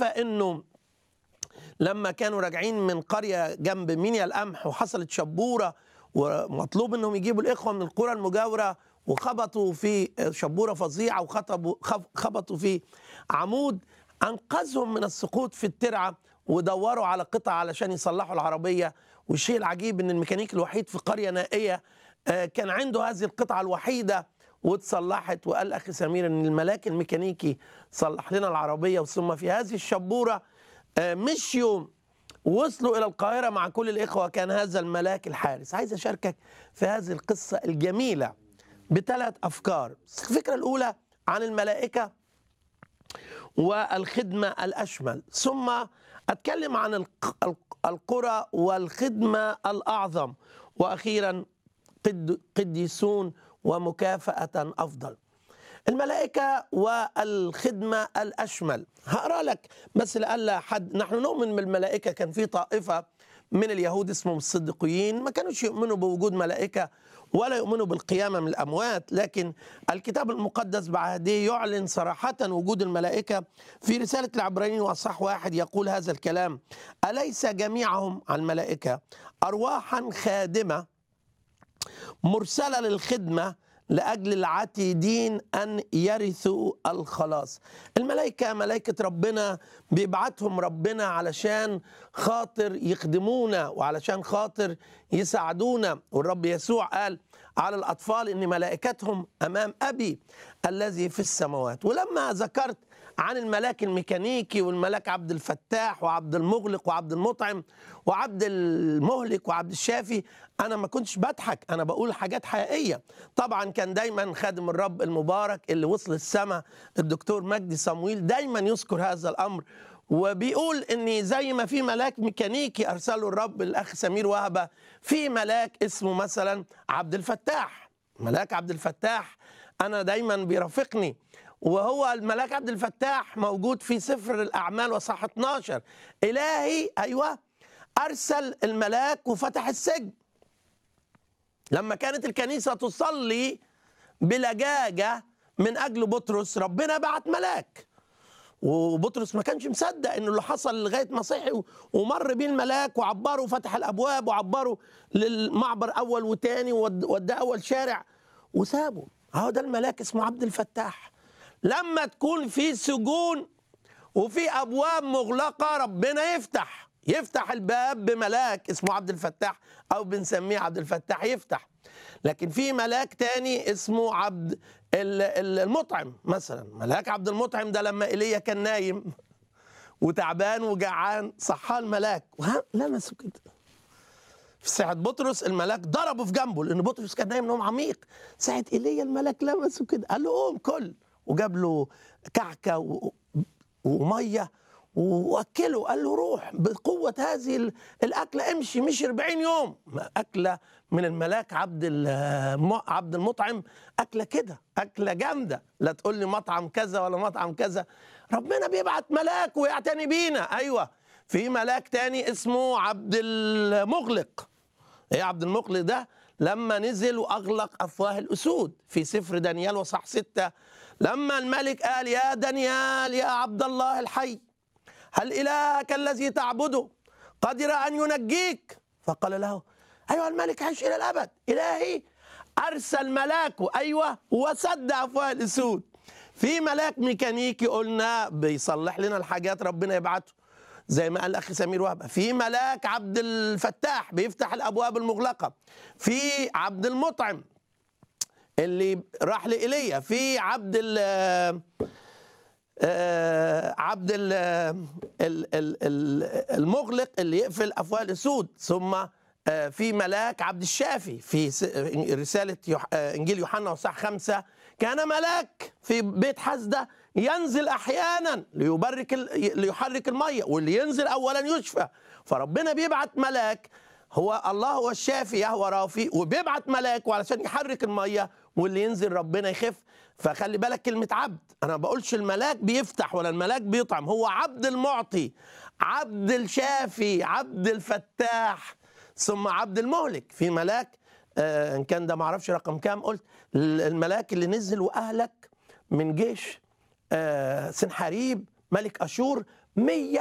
عارفه انه لما كانوا راجعين من قريه جنب مينيا القمح وحصلت شبوره ومطلوب انهم يجيبوا الاخوه من القرى المجاوره وخبطوا في شبوره فظيعه وخطبوا خف- خبطوا في عمود انقذهم من السقوط في الترعه ودوروا على قطع علشان يصلحوا العربيه والشيء العجيب ان الميكانيك الوحيد في قريه نائيه آه، كان عنده هذه القطعه الوحيده واتصلحت وقال اخي سمير ان الملاك الميكانيكي صلح لنا العربيه ثم في هذه الشبوره آه، مشيوا وصلوا الى القاهره مع كل الاخوه كان هذا الملاك الحارس عايز اشاركك في هذه القصه الجميله بثلاث افكار الفكره الاولى عن الملائكه والخدمه الاشمل ثم اتكلم عن الق- الق- القرى والخدمه الاعظم واخيرا قد- قديسون ومكافاه افضل الملائكة والخدمة الأشمل هقرأ لك بس لألا حد نحن نؤمن بالملائكة كان في طائفة من اليهود اسمهم الصديقيين ما كانوش يؤمنوا بوجود ملائكة ولا يؤمنوا بالقيامة من الأموات لكن الكتاب المقدس بعهده يعلن صراحة وجود الملائكة في رسالة العبرانيين وأصح واحد يقول هذا الكلام أليس جميعهم عن الملائكة أرواحا خادمة مرسله للخدمه لاجل العتيدين ان يرثوا الخلاص. الملائكه ملائكه ربنا بيبعتهم ربنا علشان خاطر يخدمونا وعلشان خاطر يساعدونا والرب يسوع قال على الاطفال ان ملائكتهم امام ابي الذي في السماوات ولما ذكرت عن الملاك الميكانيكي والملاك عبد الفتاح وعبد المغلق وعبد المطعم وعبد المهلك وعبد الشافي انا ما كنتش بضحك انا بقول حاجات حقيقيه طبعا كان دايما خادم الرب المبارك اللي وصل السماء الدكتور مجدي صمويل دايما يذكر هذا الامر وبيقول ان زي ما في ملاك ميكانيكي ارسله الرب الاخ سمير وهبه في ملاك اسمه مثلا عبد الفتاح ملاك عبد الفتاح انا دايما بيرافقني وهو الملاك عبد الفتاح موجود في سفر الاعمال وصح 12 الهي ايوه ارسل الملاك وفتح السجن لما كانت الكنيسه تصلي بلجاجه من اجل بطرس ربنا بعت ملاك وبطرس ما كانش مصدق ان اللي حصل لغايه ما صحي ومر بيه الملاك وعبره وفتح الابواب وعبره للمعبر اول وتاني ووداه اول شارع وسابه اهو ده الملاك اسمه عبد الفتاح لما تكون في سجون وفي ابواب مغلقه ربنا يفتح يفتح الباب بملاك اسمه عبد الفتاح او بنسميه عبد الفتاح يفتح لكن في ملاك تاني اسمه عبد ال- ال- المطعم مثلا ملاك عبد المطعم ده لما ايليا كان نايم وتعبان وجعان صحاه الملاك وها لمسه كده في ساعة بطرس الملاك ضربه في جنبه لأن بطرس كان نايم نوم عميق ساعة إيليا الملاك لمسه كده قال له قوم كل وجاب له كعكة و- ومية وأكله قال له روح بقوة هذه ال- الأكلة امشي مشي 40 يوم أكلة من الملاك عبد الم- عبد المطعم أكلة كده أكلة جامدة لا تقول لي مطعم كذا ولا مطعم كذا ربنا بيبعت ملاك ويعتني بينا أيوة في ملاك تاني اسمه عبد المغلق ايه عبد المغلق ده لما نزل واغلق افواه الاسود في سفر دانيال وصح ستة لما الملك قال يا دانيال يا عبد الله الحي هل الهك الذي تعبده قدر ان ينجيك فقال له ايها الملك عيش الى الابد الهي ارسل ملاكه ايوه وسد افواه الاسود في ملاك ميكانيكي قلنا بيصلح لنا الحاجات ربنا يبعته زي ما قال الاخ سمير وهبه في ملاك عبد الفتاح بيفتح الابواب المغلقه في عبد المطعم اللي راح لايليا في عبد ال آه، عبد ال ال- ال- ال- المغلق اللي يقفل افواه الاسود ثم آه، في ملاك عبد الشافي في س- رساله يوح- آه، انجيل يوحنا وصح خمسة كان ملاك في بيت حسده ينزل احيانا ليبرك ال- ليحرك الميه واللي ينزل اولا يشفى فربنا بيبعت ملاك هو الله هو الشافي يهوى رافي وبيبعت ملاك وعلشان يحرك الميه واللي ينزل ربنا يخف فخلي بالك كلمة عبد أنا ما بقولش الملاك بيفتح ولا الملاك بيطعم هو عبد المعطي عبد الشافي عبد الفتاح ثم عبد المهلك في ملاك آه إن كان ده معرفش رقم كام قلت الملاك اللي نزل وأهلك من جيش آه سنحاريب ملك أشور مية